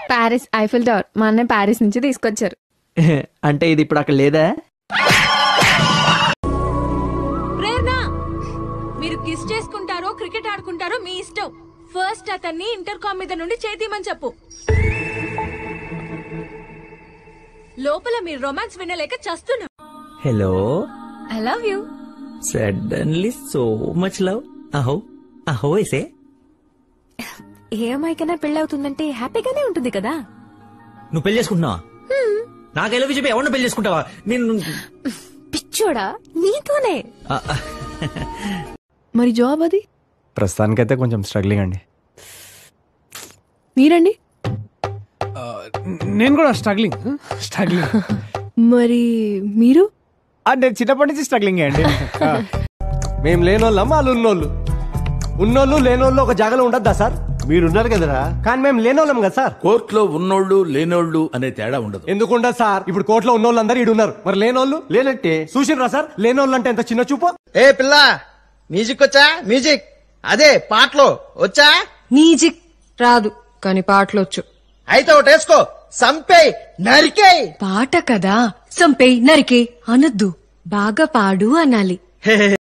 Paris Eiffel tower మా అన్నయ్య Paris నుంచి తీసుకొచ్చారు అంటే ఇది ఇప్పుడు అక్కడ లేదా ప్రేరణ మీరు కిస్ చేసుకుంటారో క్రికెట్ ఆడుకుంటారో మీ ఇష్టం ఫస్ట్ అతన్ని ఇంటర్కామ్ మీద నుండి చేతీమని చెప్పు లోపల మీరు రొమాన్స్ వినలేక చస్తున్నా hello I love you suddenly so much love అహో అహో ఎసే ఏ అమ్మాయికైనా పెళ్ళవుతుందంటే హ్యాపీగానే ఉంటుంది కదా నువ్వు పెళ్లి చేసుకుంటున్నావా నాకు ఎలా చెప్పి ఎవరిని పెళ్లి చేసుకుంటావా నేను పిచ్చోడా నీతోనే ఆ, ఆ, మరి జాబ్ అది ప్రస్తుతానికైతే కొంచెం స్ట్రగ్లింగ్ అండి మీరండి నేను కూడా స్ట్రగ్లింగ్ స్ట్రగ్లింగ్ మరి మీరు అంటే చిన్నప్పటి నుంచి స్ట్రగ్లింగ్ అండి మేము లేనోళ్ళం వాళ్ళు ఉన్నోళ్ళు ఉన్నోళ్ళు లేనోళ్ళు ఒక జాగాలో ఉండద్దా సార్ మీరున్నారు కదరా కానీ మేము లేనోళ్ళం కదా సార్ కోర్టులో ఉన్నోళ్ళు లేనోళ్ళు అనే తేడా ఉండదు ఎందుకు ఉండదు సార్ ఇప్పుడు కోర్టులో ఉన్నోళ్ళు అందరూ ఈడు ఉన్నారు మరి లేనోళ్ళు లేనట్టే చూసిండ్రా సార్ లేనోళ్ళు అంటే ఎంత చిన్న చూపు ఏ పిల్ల మ్యూజిక్ వచ్చా మ్యూజిక్ అదే పాటలు వచ్చా మ్యూజిక్ రాదు కానీ పాటలొచ్చు అయితే ఒకటి వేసుకో సంపేయ్ నరికేయ్ పాట కదా సంపే నరికే అనొద్దు బాగా పాడు అనాలి